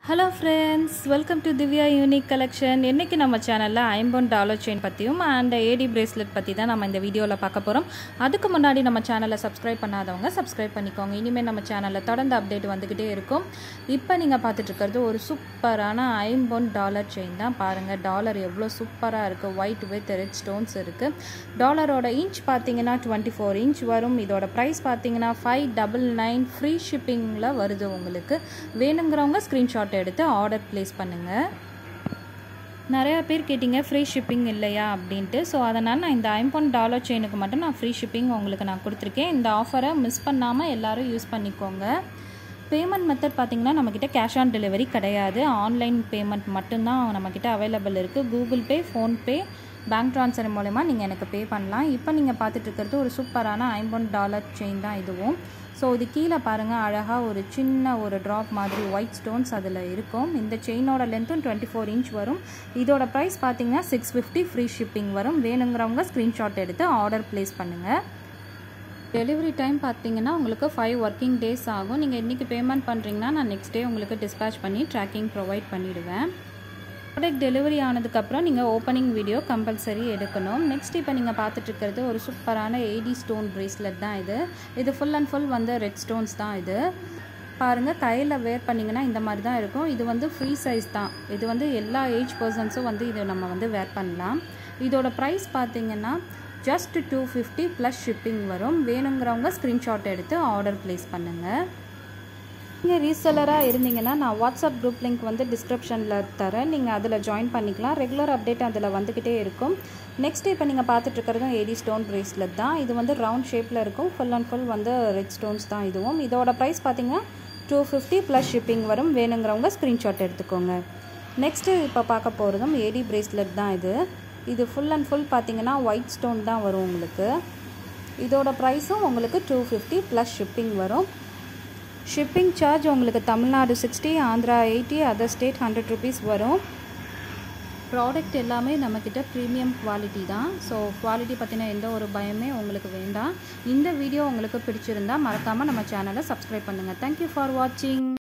hello friends welcome to Divya unique collection இன்றைக்கி நம்ம சேனலில் ஐம்பொன் டாலர் செயின் பற்றியும் அண்ட் ஏடி பிரேஸ்லெட் பற்றி தான் நம்ம இந்த வீடியோவில் பார்க்க போகிறோம் அதுக்கு முன்னாடி நம்ம சேனலை சப்ஸ்கிரைப் பண்ணாதவங்க சப்ஸ்கிரைப் பண்ணிக்கோங்க இனிமேல் நம்ம சேனலில் தொடர்ந்து அப்டேட் வந்துக்கிட்டே இருக்கும் இப்போ நீங்கள் பார்த்துட்டு இருக்கிறது ஒரு சூப்பரான ஐம்பொன் டாலர் செயின் தான் பாருங்கள் டாலர் எவ்வளோ சூப்பராக இருக்குது ஒயிட் வித் ரெட் ஸ்டோன்ஸ் இருக்குது டாலரோட இன்ச் பார்த்தீங்கன்னா டுவெண்ட்டி ஃபோர் இன்ச் வரும் இதோட ப்ரைஸ் பார்த்தீங்கன்னா ஃபைவ் டபுள் நைன் ஃப்ரீ ஷிப்பிங்கில் வருது உங்களுக்கு வேணுங்கிறவங்க ஸ்க்ரீன்ஷாட் எடுத்து ஆர்டர் ப்ளேஸ் பண்ணுங்கள் நிறையா பேர் கேட்டிங்க ஃப்ரீ ஷிப்பிங் இல்லையா அப்படின்ட்டு ஸோ அதனால் நான் இந்த ஐம்பொன் டாலர் செயினுக்கு மட்டும் நான் ஃப்ரீ ஷிப்பிங் உங்களுக்கு நான் கொடுத்துருக்கேன் இந்த ஆஃபரை மிஸ் பண்ணாமல் எல்லோரும் யூஸ் பண்ணிக்கோங்க பேமெண்ட் மெத்தட் பார்த்திங்கன்னா நம்மக்கிட்ட கேஷ் ஆன் டெலிவரி கிடையாது ஆன்லைன் பேமெண்ட் மட்டும்தான் நம்மக்கிட்ட அவைலபிள் இருக்குது Google pay PhonePe bank transfer மூலயமா நீங்கள் எனக்கு பே பண்ணலாம் இப்போ நீங்கள் பார்த்துட்டு இருக்கிறது ஒரு சூப்பரான ஐம்பொன் டாலர் செயின் தான் இதுவும் ஸோ இது கீழே பாருங்கள் அழகாக ஒரு சின்ன ஒரு ட்ராப் மாதிரி ஒயிட் ஸ்டோன்ஸ் அதில் இருக்கும் இந்த செயினோட லென்த்தும் டுவெண்ட்டி ஃபோர் இன்ச் வரும் இதோட ப்ரைஸ் பார்த்தீங்கன்னா சிக்ஸ் ஃபிஃப்டி ஃப்ரீ ஷிப்பிங் வரும் வேணுங்கிறவங்க ஸ்க்ரீன்ஷாட் எடுத்து ஆர்டர் ப்ளேஸ் பண்ணுங்கள் டெலிவரி டைம் பார்த்தீங்கன்னா உங்களுக்கு ஃபைவ் ஒர்க்கிங் டேஸ் ஆகும் நீங்கள் இன்றைக்கி பேமெண்ட் பண்ணுறீங்கன்னா நான் நெக்ஸ்ட் டே உங்களுக்கு டிஸ்பேச் பண்ணி ட்ராக்கிங் ப்ரொவைட் பண்ணிவிடுவேன் ப்ராடக்ட் டெலிவரி ஆனதுக்கப்புறம் நீங்கள் ஓப்பனிங் வீடியோ கம்பல்சரி எடுக்கணும் நெக்ஸ்ட் இப்போ நீங்கள் பார்த்துட்டு இருக்கிறது ஒரு சூப்பரான எயிடி ஸ்டோன் ப்ரேஸ்லெட் தான் இது இது ஃபுல் அண்ட் ஃபுல் வந்து ரெட் ஸ்டோன்ஸ் தான் இது பாருங்கள் கையில் வேர் பண்ணிங்கன்னா இந்த மாதிரி தான் இருக்கும் இது வந்து ஃப்ரீ சைஸ் தான் இது வந்து எல்லா ஏஜ் பர்சன்ஸும் வந்து இது நம்ம வந்து வேர் பண்ணலாம் இதோட ப்ரைஸ் பார்த்தீங்கன்னா just two fifty plus shipping வரும் வேணுங்கிறவங்க ஸ்க்ரீன்ஷாட் எடுத்து ஆர்டர் ப்ளேஸ் பண்ணுங்கள் நீங்கள் ரீசெலராக இருந்தீங்கன்னா நான் வாட்ஸ்அப் குரூப் லிங்க் வந்து டிஸ்கிரிப்ஷனில் தரேன் நீங்கள் அதில் ஜாயின் பண்ணிக்கலாம் ரெகுலர் அப்டேட் அதில் வந்துக்கிட்டே இருக்கும் நெக்ஸ்ட் இப்போ நீங்கள் பார்த்துட்ருக்கிறதும் ஏடி ஸ்டோன் ப்ரேஸ்லெட் தான் இது வந்து ரவுண்ட் ஷேப்பில் இருக்கும் ஃபுல் அண்ட் ஃபுல் வந்து ரெட் ஸ்டோன்ஸ் தான் இதுவும் இதோட ப்ரைஸ் பார்த்தீங்கன்னா டூ ஃபிஃப்டி ப்ளஸ் ஷிப்பிங் வரும் வேணுங்கிறவங்க ஸ்க்ரீன்ஷாட் எடுத்துக்கோங்க நெக்ஸ்ட்டு இப்போ பார்க்க போகிறதும் ஏடி பிரேஸ்லெட் தான் இது இது ஃபுல் அண்ட் ஃபுல் பார்த்தீங்கன்னா ஒயிட் ஸ்டோன் தான் வரும் உங்களுக்கு இதோட ப்ரைஸும் உங்களுக்கு டூ ஃபிஃப்டி ப்ளஸ் ஷிப்பிங் வரும் ஷிப்பிங் சார்ஜ் உங்களுக்கு Tamil Nadu sixty Andhra eighty other state hundred rupees வரும் ப்ராடக்ட் எல்லாமே நம்மக்கிட்ட ப்ரீமியம் குவாலிட்டி தான் ஸோ குவாலிட்டி பற்றின எந்த ஒரு பயமே உங்களுக்கு வேண்டாம் இந்த வீடியோ உங்களுக்கு பிடிச்சிருந்தா மறக்காமல் நம்ம சேனலை சப்ஸ்கிரைப் பண்ணுங்கள் தேங்க்யூ ஃபார் வாட்சிங்